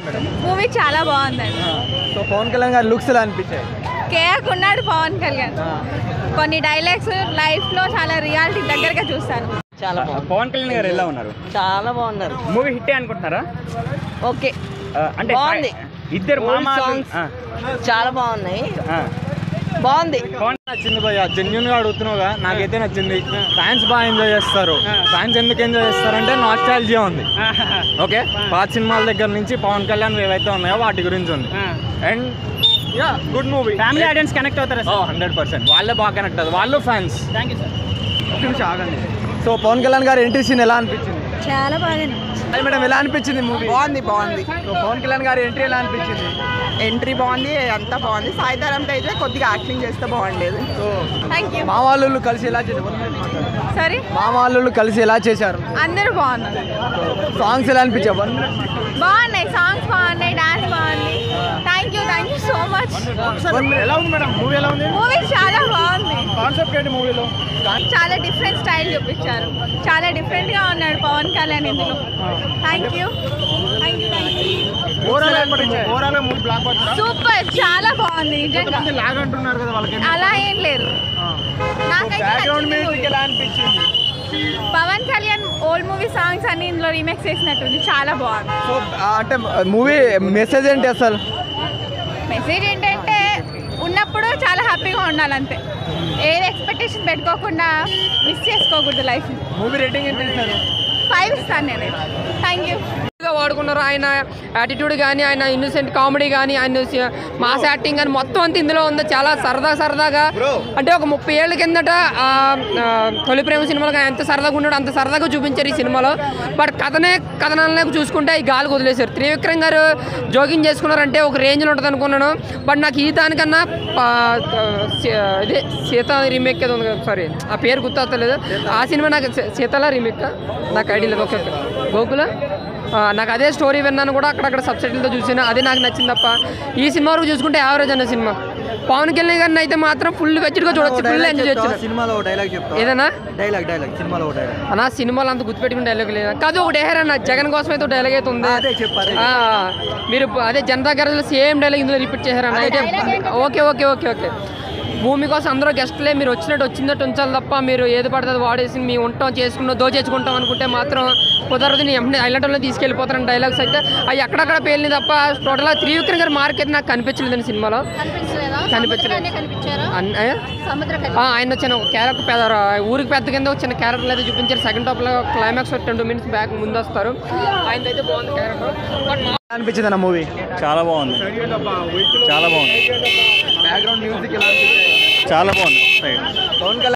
Madam movie చాలా బాగుందండి so Pawan Kalyan గారి లుక్స్ ఎలా అనిపించాయి కేక్ ఉన్నాడు పవన్ కళ్యాణ్ కొన్ని డైలాగ్స్ లైఫ్లో చాలా రియాలిటీ దగ్గరగా చూస్తాను చాలా బాగుంది పవన్ కళ్యాణ్ గారు ఎలా ఉన్నారు చాలా బాగున్నారు మూవీ హిట్ అనుకుంటున్నారా ఓకే ఆ, అంటే బాగుంది. ఇద్దరు Old మామ songs. చాలా బాగున్నాయి బాగుంది నచ్చింది భయ్య జెన్యున్ గా అడుగుతున్నావుగా నాకైతే నచ్చింది ఫ్యాన్స్ బాగా ఎంజాయ్ చేస్తారు ఫ్యాన్స్ ఎందుకు ఎంజాయ్ చేస్తారంటే నాస్టాలజియా ఉంది ఓకే పాత సినిమాల దగ్గర నుంచి పవన్ కళ్యాణ్ ఏవైతే ఉన్నాయో వాటి గురించి ఉంది and ya good movie family audience connect అవుతారా సార్ హండ్రెడ్ పర్సెంట్ వాళ్ళే బాగా కనెక్ట్ అవుతుంది వాళ్ళు ఫ్యాన్స్ థ్యాంక్ యూ సార్ ఒక నిమిషం ఆగండి సో పవన్ కళ్యాణ్ గారి ఎంట్రీ సీన్ ఎలా అనిపించింది చాలా బాగా అది మేడం ఎలా అనిపించింది మూవీ బాగుంది బాగుంది సో పవన్ కళ్యాణ్ గారి ఎంట్రీ ఎలా అనిపించింది ఎంట్రీ బాగుంది అంతా బాగుంది సాయిధరంతో అయితే కొద్దిగా యాక్టింగ్ చేస్తే బాగుండేది సో థ్యాంక్ యూ మా వాళ్ళు కలిసి ఎలా చేశారు సారీ మా వాళ్ళు కలిసి ఎలా చేశారు అందరూ బాగున్నారు సాంగ్స్ ఎలా అనిపించాయి వన్ బాగున్నాయి సాంగ్స్ బాగున్నాయి డాన్స్ బాగుంది thank you thank you so much ఎలా ఉంది మేడం మూవీ ఎలా ఉంది మూవీ చాలా బాగుంది కాన్సెప్ట్ ఏంటి మూవీలో చాలా డిఫరెంట్ స్టైల్ చూపించారు చాలా డిఫరెంట్గా ఉన్నాడు పవన్ కళ్యాణ్ ఇందులో thank you thank you thank you overall movie blockbuster super చాలా బాగుంది నిజంగా లాగ్ అంటున్నారు కదా వాళ్ళకి అలా ఏం లేదు నాకైతే బ్యాక్గ్రౌండ్ నచ్చింది మ్యూజిక్ movie. ఎలా అనిపించింది Pawan Kalyan old movie songs అన్ని ఇందులో రీమేక్ చేసినట్టుంది చాలా బాగుంది సో అంటే మూవీ మెసేజ్ ఏంటి అసలు మెసేజ్ ఏంటంటే ఉన్నప్పుడు చాలా హ్యాపీగా ఉండాలంతే ఏది ఎక్స్పెక్టేషన్ పెట్టుకోకుండా మిస్ చేసుకోకూడదు లైఫ్ మూవీ రేటింగ్ ఏంటి సార్ ఫైవ్ ఇస్తాను నేను థ్యాంక్ యూ గా వాడుకున్నారు ఆయన యాటిట్యూడ్ కానీ ఆయన ఇన్నోసెంట్ కామెడీ కానీ ఆయన సి- మాస్ యాక్టింగ్ కానీ మొత్తం అంతా ఇందులో ఉంది చాలా సరదా సరదాగా అంటే ఒక ముప్పై ఏళ్ళ కిందట ఆ, ఆ, తొలి ప్రేమ సినిమాలో ఆయన ఎంత సరదాగా ఉన్నాడు అంత సరదాగా చూపించారు ఈ సినిమాలో బట్ కథనే కథనాలనే చూసుకుంటే ఈ గాలికి వదిలేశారు త్రివిక్రమ్ గారు జోగింగ్ చేసుకున్నారంటే ఒక రేంజ్లో ఉంటుంది అనుకున్నాను బట్ నాకు ఈ దానికన్నా పా- ఆ, సీ- ఇదే సీత రీమేక్ ఏదో ఉంది కదా సారీ ఆ పేరు గుర్తొస్తలేదు ఆ సినిమా నాకు సీ- సీతల రీమేక్ నాకు ఐడియా లేదు ఓకే ఓకే గోకుల ఆ, నాకు అదే స్టోరీ విన్నాను కూడా అక్కడక్కడ సబ్సిడీలతో చూసాను అదే నాకు నచ్చింది తప్ప ఈ సినిమా వరకు చూసుకుంటే యావరేజ్ అన్న సినిమా పవన్ కళ్యాణ్ గారిని అయితే మాత్రం ఫుల్ వెచ్చిగా చూడొచ్చు ఫుల్ ఎంజాయ్ చేయొచ్చు సినిమాలో డైలాగ్ చెప్తా ఏదన్నా డైలాగ్ డైలాగ్ సినిమాలో డైలాగ్ అన్న సినిమాలో అంత గుర్తుపెట్టుకుని డైలాగ్ లేదా కాదు ఒక డైలాగ్ అన్న జగన్ కోసం అయితే డైలాగ్ అయితే ఉంది అదే చెప్పు, అదే ఆ, మీరు అదే జనతా గ్యారేజ్లో సేమ్ డైలాగ్ ఇందులో రిపీట్ చేశారన్న అయితే ఓకే ఓకే ఓకే ఓకే భూమి కోసం అందరూ గెస్ట్లే మీరు వచ్చినట్టు వచ్చినట్టు ఉంచాలి తప్ప మీరు ఏది పడితే అది వాడేసి మీ ఉంటాం చేసుకున్నాం దోచేసుకుంటాం అనుకుంటే మాత్రం కుదరదు నేను వెంటనే ఐలాండ్లో తీసుకెళ్ళిపోతాను డైలాగ్స్ అయితే అవి ఎక్కడక్కడ పేలినాయి తప్ప టోటల్గా త్రివిక్రమ్ గారి మార్క్ అయితే నాకు కనిపించలేదండి సినిమాలో కనిపించలేదు అన్- ఏ? ఆ, ఆయన వచ్చిన ఒక క్యారెక్టర్ పెద్ద ఊరికి పెద్ద కింద ఒక చిన్న క్యారెక్టర్ అయితే చూపించారు సెకండ్ టాప్ లో క్లైమాక్స్ ట్వంటీ మినిట్స్ బ్యాక్ ముందు వస్తారు ఆయన అయితే బాగుంది క్యారెక్టర్ బట్ అనిపించింది అన్న మూవీ చాలా బాగుంది చాలా బాగుంది బ్యాక్గ్రౌండ్ మ్యూజిక్ ఎలా అనిపించాయి చాలా బాగుంది పవన్ కళ్యాణ్